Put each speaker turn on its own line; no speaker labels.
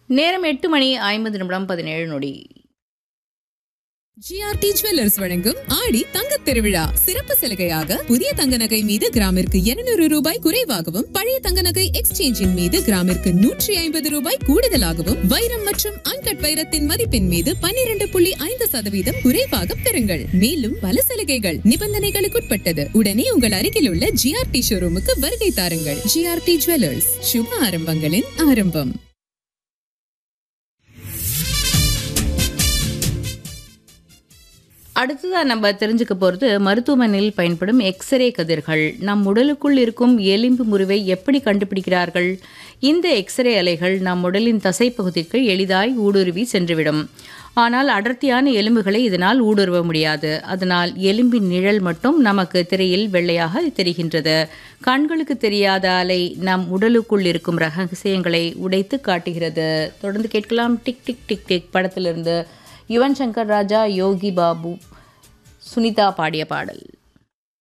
நேரம் எட்டு மணி ஐம்பது நிமிடம் பதினேழு நொடி
ஜிஆர்டி ஜுவல்லர்ஸ் வழங்கும் ஆடி தங்கத் திருவிழா சிறப்பு சலுகையாக புதிய தங்க நகை மீது கிராமிற்கு 200 ரூபாய் குறைவாகவும் பழைய தங்க நகை எக்ஸ்சேஞ்சின் மீது கிராமிற்கு நூற்றி ஐம்பது ரூபாய் கூடுதலாகவும் வைரம் மற்றும் அன்கட் வைரத்தின் மதிப்பின் மீது 12.5% புள்ளி ஐந்து சதவீதம் குறைவாக பெறுங்கள் மேலும் பல சலுகைகள் நிபந்தனைகளுக்குட்பட்டது உடனே உங்கள் அருகில் உள்ள ஜிஆர்டி ஷோரூமுக்கு வருகை தாருங்கள் ஜிஆர்டி ஜுவல்லர்ஸ் சுப ஆரம்பங்களின் ஆரம்பம்
அடுத்ததாக நம்ம தெரிஞ்சுக்க போகிறது மருத்துவமனையில் பயன்படும் எக்ஸ்ரே கதிர்கள் நம் உடலுக்குள் இருக்கும் எலும்பு முறிவை எப்படி கண்டுபிடிக்கிறார்கள் இந்த எக்ஸ்ரே அலைகள் நம் உடலின் தசைப்பகுதிக்கு எளிதாய் ஊடுருவி சென்றுவிடும் ஆனால் அடர்த்தியான எலும்புகளை இதனால் ஊடுருவ முடியாது அதனால் எலும்பின் நிழல் மட்டும் நமக்கு திரையில் வெள்ளையாக தெரிகின்றது கண்களுக்கு தெரியாத அலை நம் உடலுக்குள் இருக்கும் ரகசியங்களை உடைத்து காட்டுகிறது தொடர்ந்து கேட்கலாம் டிக் டிக் டிக் டிக் படத்திலிருந்து யுவன் சங்கர் ராஜா யோகி பாபு சுனிதா பாடிய பாடல்